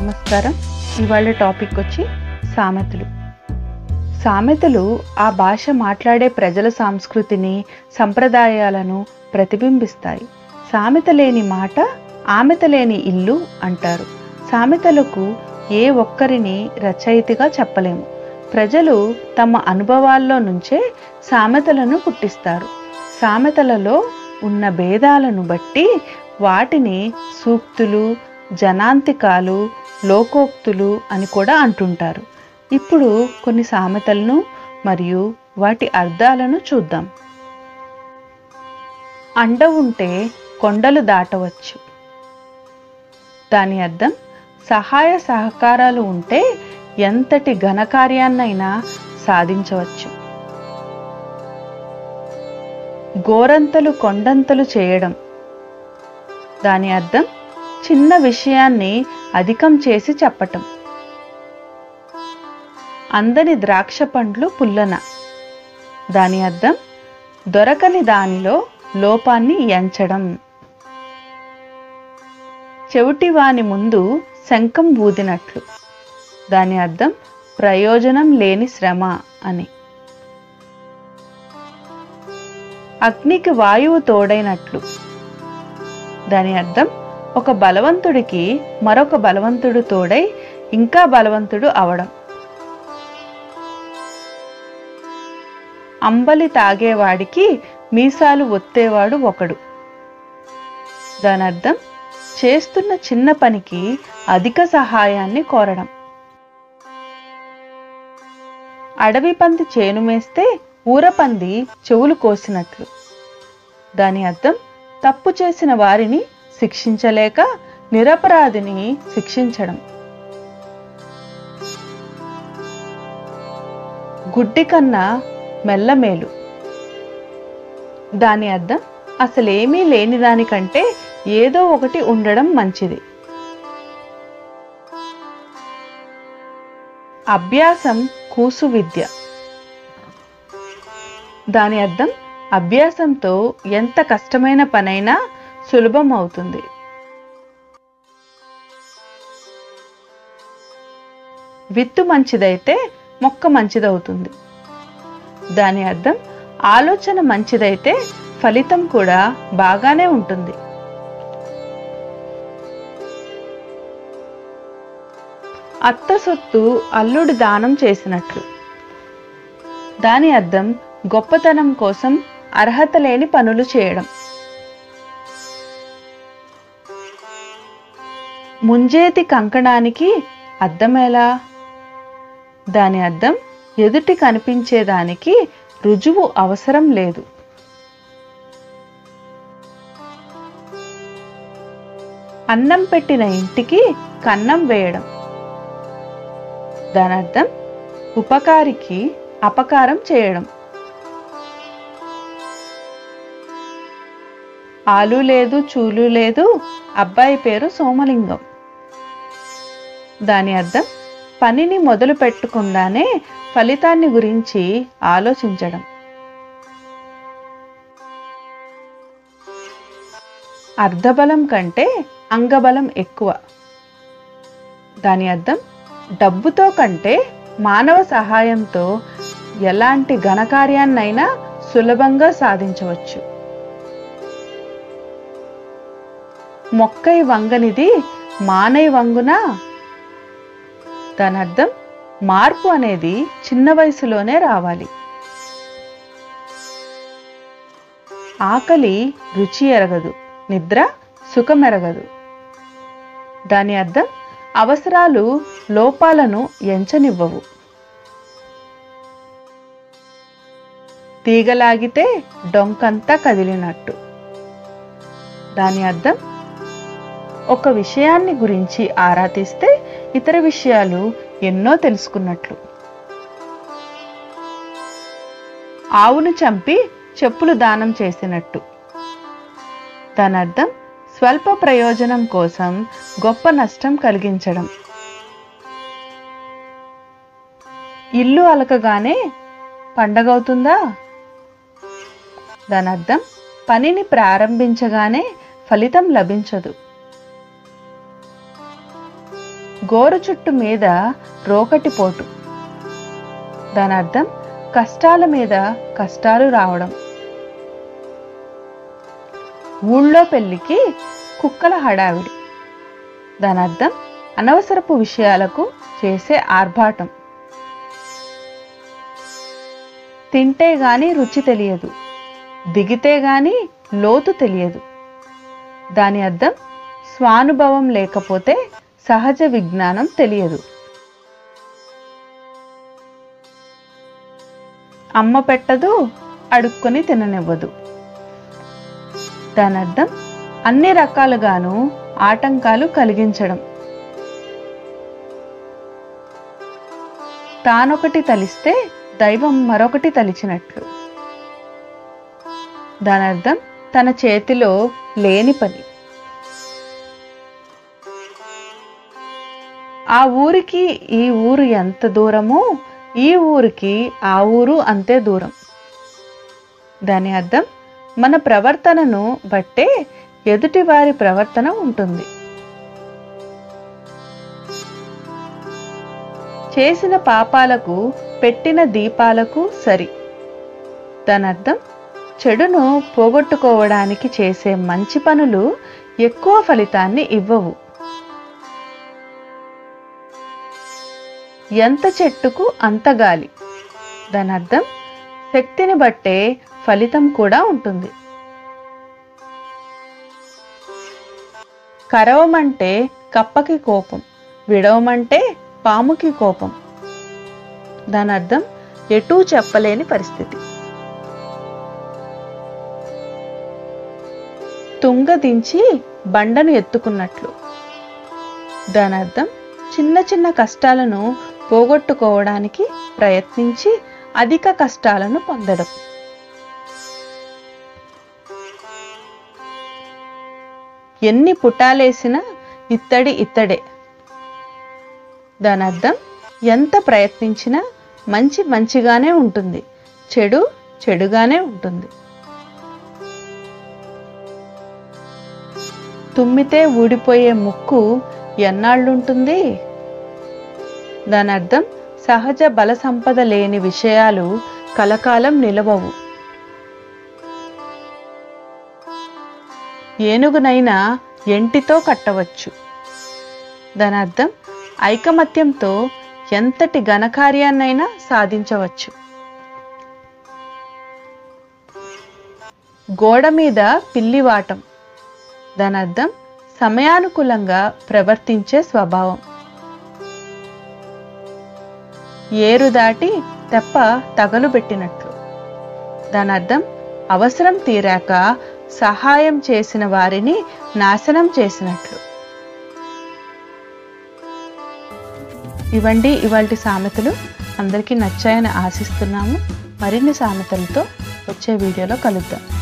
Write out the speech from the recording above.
నమస్కారం ఇవాళ టాపిక్ వచ్చి సామెతలు సామెతలు ఆ భాష మాట్లాడే ప్రజల సంస్కృతిని సంప్రదాయాలను ప్రతిబింబిస్తాయి సామెత లేని మాట ఆమెత లేని ఇల్లు అంటారు సామెతలకు ఏ ఒక్కరిని రచయితగా చెప్పలేము ప్రజలు తమ అనుభవాల్లో నుంచే సామెతలను పుట్టిస్తారు సామెతలలో ఉన్న భేదాలను బట్టి వాటిని సూక్తులు జనాంతికాలు లోకోక్తులు అని కూడా అంటుంటారు ఇప్పుడు కొన్ని సామెతలను మరియు వాటి అర్థాలను చూద్దాం అండ ఉంటే కొండలు దాటవచ్చు దాని అర్థం సహాయ సహకారాలు ఉంటే ఎంతటి ఘనకార్యాన్నైనా సాధించవచ్చు గోరంతలు కొండంతలు చేయడం దాని అర్థం చిన్న విషయాన్ని అధికం చేసి చెప్పటం అందని ద్రాక్ష పండ్లు పుల్లన దాని అర్థం దొరకని దానిలో లోపాన్ని ఎంచడం చెవిటి వాని ముందు శంఖం ఊదినట్లు దాని అర్థం ప్రయోజనం లేని శ్రమ అని అగ్నికి వాయువు తోడైనట్లు దాని అర్థం ఒక బలవంతుడికి మరొక బలవంతుడు తోడై ఇంకా బలవంతుడు అవడం అంబలి తాగేవాడికి మీసాలు ఒత్తేవాడు ఒకడు దాని అర్థం చేస్తున్న చిన్న పనికి అధిక సహాయాన్ని కోరడం అడవి పంది చేను మేస్తే ఊరపంది చెవులు కోసినట్లు దాని అర్థం తప్పు చేసిన వారిని శిక్షించలేక నిరపరాధిని శిక్షించడం గుడ్డి కన్నా మెల్లమేలు దాని అర్థం అసలేమీ లేని దానికంటే ఏదో ఒకటి ఉండడం మంచిది అభ్యాసం కూసు విద్య దాని అర్థం అభ్యాసంతో ఎంత కష్టమైన పనైనా సులభం అవుతుంది విత్తు మంచిదైతే మొక్క మంచిదవుతుంది దాని అర్థం ఆలోచన మంచిదైతే ఫలితం కూడా బాగానే ఉంటుంది అత్త సొత్తు అల్లుడు దానం చేసినట్లు దాని అర్థం గొప్పతనం కోసం అర్హత లేని పనులు చేయడం ముంజేతి కంకణానికి అర్థమేలా దాని అర్థం ఎదుటి కనిపించేదానికి రుజువు అవసరం లేదు అన్నం పెట్టిన ఇంటికి కన్నం వేయడం దాని అర్థం ఉపకారికి అపకారం చేయడం ఆలు లేదు చూలు లేదు అబ్బాయి పేరు సోమలింగం దాని అర్థం పనిని మొదలు పెట్టకుండానే ఫలితాన్ని గురించి ఆలోచించడం అర్ధబలం కంటే అంగబలం ఎక్కువ దాని అర్థం డబ్బుతో కంటే మానవ సహాయంతో ఎలాంటి ఘనకార్యాన్నైనా సులభంగా సాధించవచ్చు మొక్కై వంగనిది మానై వంగునా దాని అర్థం మార్పు అనేది చిన్న వయసులోనే రావాలి ఆకలి రుచి ఎరగదు నిద్ర సుఖమెరగదు దాని అర్థం అవసరాలు లోపాలను ఎంచనివ్వవు తీగలాగితే డొంకంతా కదిలినట్టు దాని అర్థం ఒక విషయాన్ని గురించి ఆరా తీస్తే ఇతర విషయాలు ఎన్నో తెలుసుకున్నట్లు ఆవును చంపి చెప్పులు దానం చేసినట్టు దాని అర్థం స్వల్ప ప్రయోజనం కోసం గొప్ప నష్టం కలిగించడం ఇల్లు అలకగానే పండగవుతుందా దాని అర్థం పనిని ప్రారంభించగానే ఫలితం లభించదు గోరు చుట్టు మీద రోకటి పోటు దాని అర్థం కష్టాల మీద కష్టాలు రావడం ఊళ్ళో పెళ్ళికి కుక్కల హడావిడి దాని అర్థం అనవసరపు విషయాలకు చేసే ఆర్భాటం తింటే గాని రుచి తెలియదు దిగితే గాని లోతు తెలియదు దాని అర్థం స్వానుభవం లేకపోతే సహజ విజ్ఞానం తెలియదు అమ్మ పెట్టదు అడుక్కొని తిననివ్వదు దాని అర్థం అన్ని రకాలుగాను ఆటంకాలు కలిగించడం తానొకటి తలిస్తే దైవం మరొకటి తలిచినట్లు దాని అర్థం తన చేతిలో లేని పని ఆ ఊరికి ఈ ఊరు ఎంత దూరమో ఈ ఊరికి ఆ ఊరు అంతే దూరం దాని అర్థం మన ప్రవర్తనను బట్టే ఎదుటి వారి ప్రవర్తన ఉంటుంది చేసిన పాపాలకు పెట్టిన దీపాలకు సరి దాని అర్థం చెడును పోగొట్టుకోవడానికి చేసే మంచి పనులు ఎక్కువ ఫలితాన్ని ఇవ్వవు ఎంత చెట్టుకు అంత గాలి దాని అర్థం శక్తిని బట్టే ఫలితం కూడా ఉంటుంది కరవమంటే కప్పకి కోపం విడవమంటే పాముకి కోపం దాని అర్థం ఎటూ చెప్పలేని పరిస్థితి తుంగ దించి బండను ఎత్తుకున్నట్లు దాని అర్థం చిన్న చిన్న కష్టాలను పోగొట్టుకోవడానికి ప్రయత్నించి అధిక కష్టాలను పొందడం ఎన్ని పుటాలేసినా ఇత్తడి ఇత్తడే దాని అర్థం ఎంత ప్రయత్నించినా మంచి మంచిగానే ఉంటుంది చెడు చెడుగానే ఉంటుంది తుమ్మితే ఊడిపోయే ముక్కు ఎన్నాళ్ళుంటుంది దాని అర్థం సహజ బల సంపద లేని విషయాలు కలకాలం నిలవవు ఏనుగునైనా ఎంటితో కట్టవచ్చు దాని అర్థం ఐకమత్యంతో ఎంతటి ఘనకార్యాన్నైనా సాధించవచ్చు గోడ మీద పిల్లివాటం దాని అర్థం సమయానుకూలంగా ప్రవర్తించే స్వభావం ఏరు దాటి తెప్ప తగలు పెట్టినట్లు దాని అర్థం అవసరం తీరాక సహాయం చేసిన వారిని నాశనం చేసినట్లు ఇవండి ఇవాల్టి సామెతలు అందరికీ నచ్చాయని ఆశిస్తున్నాము మరిన్ని సామెతలతో వచ్చే వీడియోలో కలుద్దాం